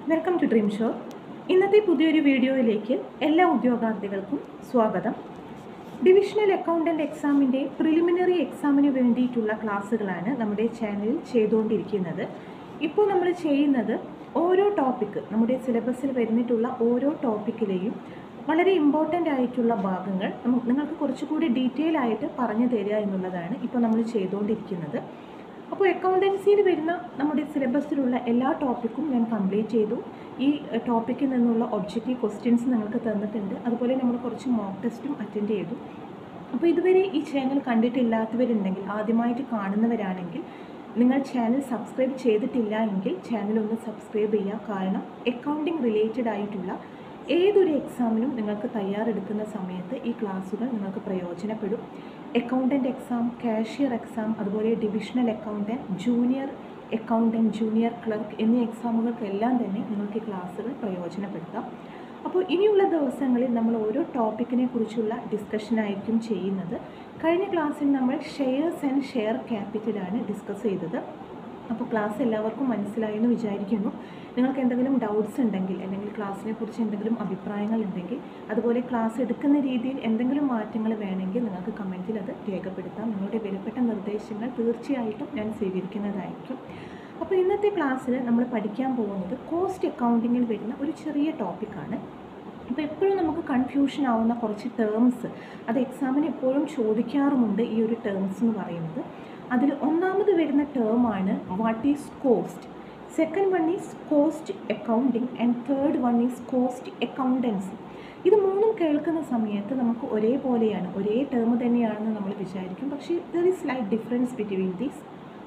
welcome to dream show ഇന്നത്തെ പുതിയൊരു വീഡിയോയിലേക്ക് എല്ലാ ഉദ്യോഗാർത്ഥികൾക്കും സ്വാഗതം ഡിവിഷണൽ അക്കൗണ്ടൻ്റ് എക്സാമിൻ്റെ പ്രിലിമിനറി എക്സാമിന് വേണ്ടിയിട്ടുള്ള ക്ലാസ്സുകളാണ് നമ്മുടെ ചാനലിൽ ചെയ്തുകൊണ്ടിരിക്കുന്നത് ഇപ്പോൾ നമ്മൾ ചെയ്യുന്നത് ഓരോ ടോപ്പിക്ക് നമ്മുടെ സിലബസിൽ വരുന്നിട്ടുള്ള ഓരോ ടോപ്പിക്കിലെയും വളരെ ഇമ്പോർട്ടൻ്റ് ആയിട്ടുള്ള ഭാഗങ്ങൾ നമു- നിങ്ങൾക്ക് കുറച്ചുകൂടി ഡീറ്റെയിൽ ആയിട്ട് പറഞ്ഞു തരിക എന്നുള്ളതാണ് ഇപ്പോൾ നമ്മൾ ചെയ്തുകൊണ്ടിരിക്കുന്നത് അപ്പോൾ അക്കൗണ്ടൻസിയിൽ വരുന്ന നമ്മുടെ സിലബസിലുള്ള എല്ലാ ടോപ്പിക്കും ഞാൻ കംപ്ലീറ്റ് ചെയ്തു ഈ ടോപ്പിക്കിൽ നിന്നുള്ള ഒബ്ജക്റ്റീവ് ക്വസ്റ്റ്യൻസ് നിങ്ങൾക്ക് തന്നിട്ടുണ്ട് അതുപോലെ നമ്മൾ കുറച്ച് മോക്ക് ടെസ്റ്റും അറ്റൻഡ് ചെയ്തു അപ്പോൾ ഇതുവരെ ഈ ചാനൽ കണ്ടിട്ടില്ലാത്തവരുണ്ടെങ്കിൽ ആദ്യമായിട്ട് കാണുന്നവരാണെങ്കിൽ നിങ്ങൾ ചാനൽ സബ്സ്ക്രൈബ് ചെയ്തിട്ടില്ല എങ്കിൽ ചാനൽ ഒന്ന് സബ്സ്ക്രൈബ് ചെയ്യുക കാരണം അക്കൗണ്ടിങ് റിലേറ്റഡ് ആയിട്ടുള്ള ഏതൊരു എക്സാമിനും നിങ്ങൾക്ക് തയ്യാറെടുക്കുന്ന സമയത്ത് ഈ ക്ലാസ്സുകൾ നിങ്ങൾക്ക് പ്രയോജനപ്പെടും അക്കൗണ്ടൻറ്റ് എക്സാം കാഷ്യർ എക്സാം അതുപോലെ divisional accountant junior accountant junior clerk എന്നീ എക്സാമുകൾക്കെല്ലാം തന്നെ നിങ്ങൾക്ക് ഈ ക്ലാസ്സുകൾ പ്രയോജനപ്പെടുത്താം അപ്പോൾ ഇനിയുള്ള ദിവസങ്ങളിൽ നമ്മൾ ഓരോ ടോപ്പിക്കിനെ കുറിച്ചുള്ള ഡിസ്കഷനായിരിക്കും ചെയ്യുന്നത് കഴിഞ്ഞ ക്ലാസ്സിൽ നമ്മൾ ഷെയർസ് ആൻഡ് ഷെയർ ക്യാപിറ്റലാണ് ഡിസ്കസ് ചെയ്തത് അപ്പോൾ ക്ലാസ് എല്ലാവർക്കും മനസ്സിലായി എന്ന് വിചാരിക്കുന്നു നിങ്ങൾക്ക് എന്തെങ്കിലും ഡൗട്ട്സ് ഉണ്ടെങ്കിൽ അല്ലെങ്കിൽ ക്ലാസ്സിനെ കുറിച്ച് എന്തെങ്കിലും അഭിപ്രായങ്ങൾ ഉണ്ടെങ്കിൽ അതുപോലെ ക്ലാസ് എടുക്കുന്ന രീതിയിൽ എന്തെങ്കിലും മാറ്റങ്ങൾ വേണമെങ്കിൽ നിങ്ങൾക്ക് കമൻറ്റിൽ അത് രേഖപ്പെടുത്താം നിങ്ങളുടെ വിലപ്പെട്ട നിർദ്ദേശങ്ങൾ തീർച്ചയായിട്ടും ഞാൻ സ്വീകരിക്കുന്നതായിരിക്കും അപ്പോൾ ഇന്നത്തെ ക്ലാസ്സിൽ നമ്മൾ പഠിക്കാൻ പോകുന്നത് കോസ്റ്റ് അക്കൗണ്ടിങ്ങിൽ വരുന്ന ഒരു ചെറിയ ടോപ്പിക്കാണ് അപ്പോൾ എപ്പോഴും നമുക്ക് കൺഫ്യൂഷൻ ആവുന്ന കുറച്ച് ടേംസ് അത് എക്സാമിന് എപ്പോഴും ചോദിക്കാറുമുണ്ട് ഈ ഒരു ടേംസ് എന്ന് പറയുന്നത് അതിൽ ഒന്നാമത് വരുന്ന ടേമാണ് what is cost second one is cost accounting and third one is cost accountancy ഇത് മൂന്നും കേൾക്കുന്ന സമയത്ത് നമുക്ക് ഒരേപോലെയാണ് ഒരേ ടേം തന്നെയാണെന്ന് നമ്മൾ വിചാരിക്കും പക്ഷേ there is light difference between these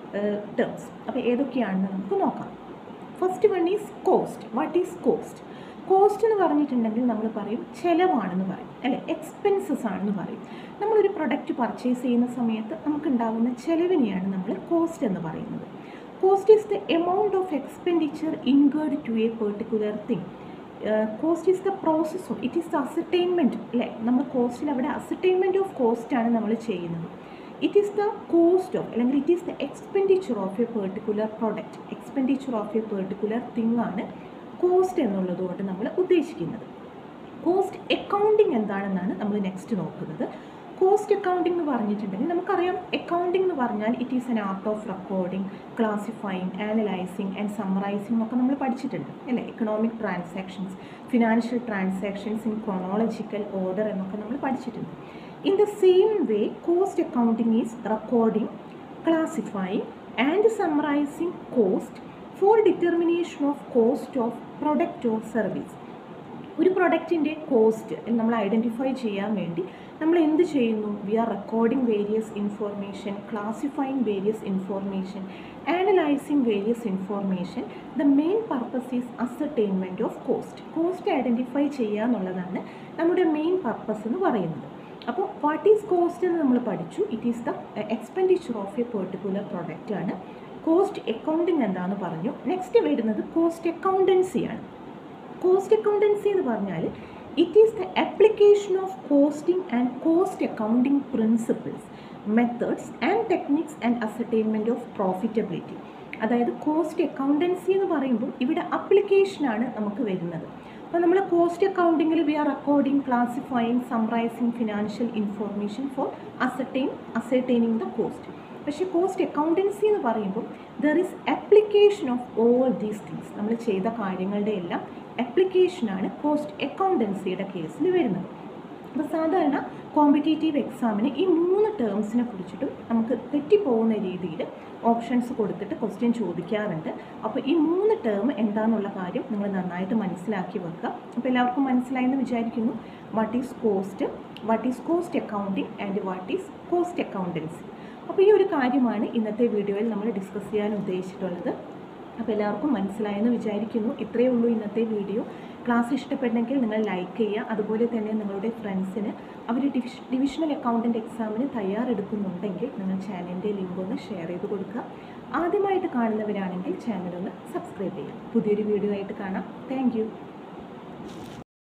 terms അപ്പോൾ ഏതൊക്കെയാണെന്ന് നമുക്ക് നോക്കാം first one is cost what is cost cost എന്ന് പറഞ്ഞിട്ടുണ്ടെങ്കിൽ നമ്മൾ പറയും ചിലവാണെന്ന് പറയും അല്ലെ എക്സ്പെൻസസ് ആണെന്ന് പറയും നമ്മളൊരു പ്രൊഡക്റ്റ് പർച്ചേസ് ചെയ്യുന്ന സമയത്ത് നമുക്കുണ്ടാകുന്ന ചിലവിനെയാണ് നമ്മൾ കോസ്റ്റ് എന്ന് പറയുന്നത് cost is the amount of expenditure incurred to a particular thing cost is the process of it is the ascertainment അല്ലേ നമ്മൾ കോസ്റ്റിൽ അവിടെ അസർടൈൻമെൻറ്റ് ഓഫ് കോസ്റ്റ് ആണ് നമ്മൾ ചെയ്യുന്നത് it is the cost of അല്ലെങ്കിൽ it is the expenditure of a particular product expenditure of a particular thing ആണ് cost എന്നുള്ളത് കൊണ്ട് നമ്മൾ ഉദ്ദേശിക്കുന്നത് കോസ്റ്റ് അക്കൗണ്ടിങ് എന്താണെന്നാണ് നമ്മൾ നെക്സ്റ്റ് നോക്കുന്നത് കോസ്റ്റ് അക്കൗണ്ടിംഗ് എന്ന് പറഞ്ഞിട്ടുണ്ടെങ്കിൽ നമുക്കറിയാം അക്കൗണ്ടിംഗ് എന്ന് പറഞ്ഞാൽ it is an art of recording classifying analysing and summarising ഒക്കെ നമ്മൾ പഠിച്ചിട്ടുണ്ട് അല്ലേ economic transactions financial transactions in chronological order എന്നൊക്കെ നമ്മൾ പഠിച്ചിട്ടുണ്ട് in the same way cost accounting is recording classifying and summarising cost for determination of cost of product or service ഒരു പ്രൊഡക്റ്റിൻ്റെ cost നമ്മൾ ഐഡൻറ്റിഫൈ ചെയ്യാൻ വേണ്ടി നമ്മൾ എന്ത് ചെയ്യുന്നു we are recording various information classifying various information analysing various information the main purpose is ascertainment of cost cost identify ചെയ്യുക എന്നുള്ളതാണ് നമ്മുടെ മെയിൻ പർപ്പസ് എന്ന് പറയുന്നത് അപ്പോൾ വാട്ട് ഈസ് കോസ്റ്റ് എന്ന് നമ്മൾ പഠിച്ചു it is the expenditure of a particular product ആണ് കോസ്റ്റ് അക്കൗണ്ടിങ് എന്താണെന്ന് പറഞ്ഞു നെക്സ്റ്റ് വരുന്നത് കോസ്റ്റ് അക്കൗണ്ടൻസിയാണ് കോസ്റ്റ് അക്കൗണ്ടൻസി എന്ന് പറഞ്ഞാൽ it is the application of costing and cost accounting principles methods and techniques and ascertainment of profitability അതായത് cost accountancy എന്ന് പറയുമ്പോൾ ഇവിടെ അപ്ലിക്കേഷനാണ് നമുക്ക് വരുന്നത് അപ്പോൾ നമ്മൾ കോസ്റ്റ് അക്കൗണ്ടിങ്ങിൽ we are recording classifying summarising financial information for ascertain ascertaining the cost പക്ഷേ കോസ്റ്റ് അക്കൗണ്ടൻസി എന്ന് പറയുമ്പോൾ there is application of all these things നമ്മൾ ചെയ്ത കാര്യങ്ങളുടെ എല്ലാം ആപ്ലിക്കേഷനാണ് കോസ്റ്റ് അക്കൗണ്ടൻസിയുടെ കേസിൽ വരുന്നത് അപ്പോൾ സാധാരണ കോമ്പറ്റേറ്റീവ് എക്സാമിന് ഈ മൂന്ന് ടേംസിനെ കുറിച്ചിട്ടും നമുക്ക് തെറ്റിപ്പോകുന്ന രീതിയിൽ ഓപ്ഷൻസ് കൊടുത്തിട്ട് ക്വസ്റ്റ്യൻ ചോദിക്കാറുണ്ട് അപ്പോൾ ഈ മൂന്ന് ടേം എന്താണെന്നുള്ള കാര്യം നിങ്ങൾ നന്നായിട്ട് മനസ്സിലാക്കി വെക്കുക അപ്പോൾ എല്ലാവർക്കും മനസ്സിലായെന്ന് വിചാരിക്കുന്നു what is cost what is cost accounting and what is cost accountancy അപ്പോൾ ഈ ഒരു കാര്യമാണ് ഇന്നത്തെ വീഡിയോയിൽ നമ്മൾ ഡിസ്കസ് ചെയ്യാൻ ഉദ്ദേശിച്ചിട്ടുള്ളത് അപ്പോൾ എല്ലാവർക്കും മനസ്സിലായെന്ന് വിചാരിക്കുന്നു ഇത്രയേ ഉള്ളൂ ഇന്നത്തെ വീഡിയോ ക്ലാസ് ഇഷ്ടപ്പെട്ടെങ്കിൽ നിങ്ങൾ ലൈക്ക് ചെയ്യുക അതുപോലെ തന്നെ നിങ്ങളുടെ ഫ്രണ്ട്സിന് അവർ ഡിവിഷ ഡിവിഷണൽ അക്കൗണ്ടൻറ്റ് എക്സാമിന് തയ്യാറെടുക്കുന്നുണ്ടെങ്കിൽ നിങ്ങൾ ചാനലിൻ്റെ ലിങ്ക് ഒന്ന് ഷെയർ ചെയ്ത് കൊടുക്കുക ആദ്യമായിട്ട് കാണുന്നവരാണെങ്കിൽ ചാനൽ ഒന്ന് സബ്സ്ക്രൈബ് ചെയ്യുക പുതിയൊരു വീഡിയോ ആയിട്ട് കാണാം താങ്ക്